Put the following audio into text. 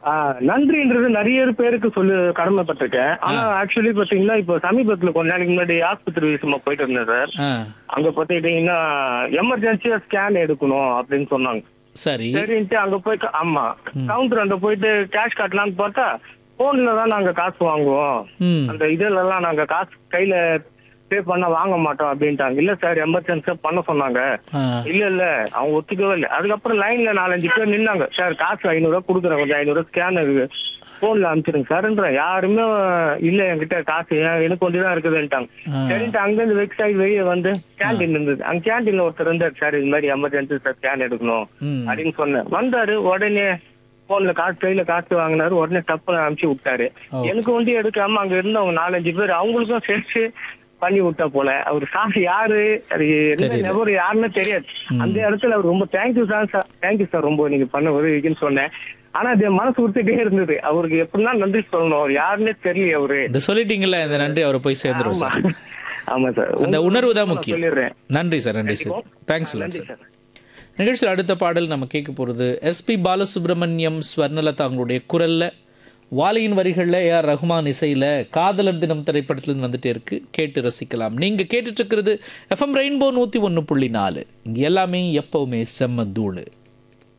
ஆ, நன்றின்றது நிறைய பேருக்கு சொல்லி கடமைப்பட்டிருக்கேன் ஆனா ஆக்சுவலி பாத்தீங்கன்னா இப்போ சமீபத்துல கொஞ்ச நாளைக்கு முன்னாடி ஆஸ்பத்திரி விஷயமா போயிட்டு இருந்தேன் சார் ஆ அங்க பாத்துக்கிட்டீங்கன்னா எமர்ஜென்சியா ஸ்கேன் எடுக்கணும் அப்படின்னு சொன்னாங்க சரி சரின்ட்டு அங்க போய் க- ஆமா கவுண்டர் அங்க போயிட்டு கேஷ் கட்டலாம்னு பார்த்தா போன்ல தான் நாங்க காசு வாங்குவோம் ம் அந்த இதுல எல்லாம் நாங்க காசு கையில பே பண்ண வாங்க மாட்டோம் அப்படின்ட்டாங்க இல்ல சார் எமர்ஜென்சியா பண்ண சொன்னாங்க ஆ இல்ல இல்ல அவங்க ஒத்துக்கவே இல்லை அதுக்கப்புறம் லைன்ல நாலஞ்சு பேர் நின்னாங்க சார் காசு ஐநூறு ரூபா கொடுக்குறேன் கொஞ்சம் ஐநூறு ரூபா ஸ்கேன் போன்ல அனுப்பிச்சிருங்க சார்ன்ற யாருமே இல்ல என்கிட்ட காசு ஏன் எனக்கு கொஞ்சம் தான் இருக்குதுன்ட்டாங்க ஆ. சரின்ட்டு அங்கிருந்து வெக்ஸ் ஆகி வெளியே வந்து கேண்டீன் இருந்தது அங்க கேண்டீன்ல ஒருத்தர் இருந்தார் சார் இது மாதிரி எமர்ஜென்சி சார் ஸ்கேன் எடுக்கணும் ம் அப்படின்னு சொன்னேன் வந்தாரு உடனே போன்ல காசு கையில காசு வாங்கினாரு உடனே டப்புன்னு அனுப்பிச்சு விட்டாரு ஓ. எனக்கு வந்து எடுக்காம அங்க இருந்தவங்க நாலஞ்சு பேர் அவங்களுக்கும் சேர்த்து பண்ணி விட்டா போல அவர் சார் யாரு அது என்ன தெரியல. நபர் யாருன்னு தெரியாது அந்த இடத்துல அவர் ரொம்ப thank you sir sir thank you sir ரொம்ப நீங்க பண்ண உதவிக்குன்னு சொன்னேன் ஆனா அது என் மனசு உறுத்திட்டே இருந்தது அவருக்கு எப்படின்னா நன்றி சொல்லணும் அவர் யாருன்னே தெரியல அவரு இந்த சொல்லிட்டீங்கல்ல இந்த நன்றி அவரை போய் சேர்ந்துரும் ஆமா சார் ஆமா சார் அந்த உணர்வு தான் நான் முக்கியம் சொல்லிடுறேன் நன்றி சார் நன்றி சார் தேங்க்ஸ் நன்றி சார் சார் நிகழ்ச்சியில் அடுத்த பாடல் நம்ம கேட்க போகிறது எஸ்பி பாலசுப்ரமணியம் ஸ்வர்ணலதா அவங்களுடைய குரலில் வாலியின் வரிகளில் ஏஆர் ரஹ்மான் இசையில் காதலர் தினம் திரைப்படத்துலேருந்து வந்துட்டே இருக்கு கேட்டு ரசிக்கலாம் நீங்கள் கேட்டுட்டு இருக்கிறது எஃப்எம் ரெயின்போ நூற்றி ஒன்று புள்ளி நாலு இங்கே எல்லாமே எப்பவுமே செம்ம தூளு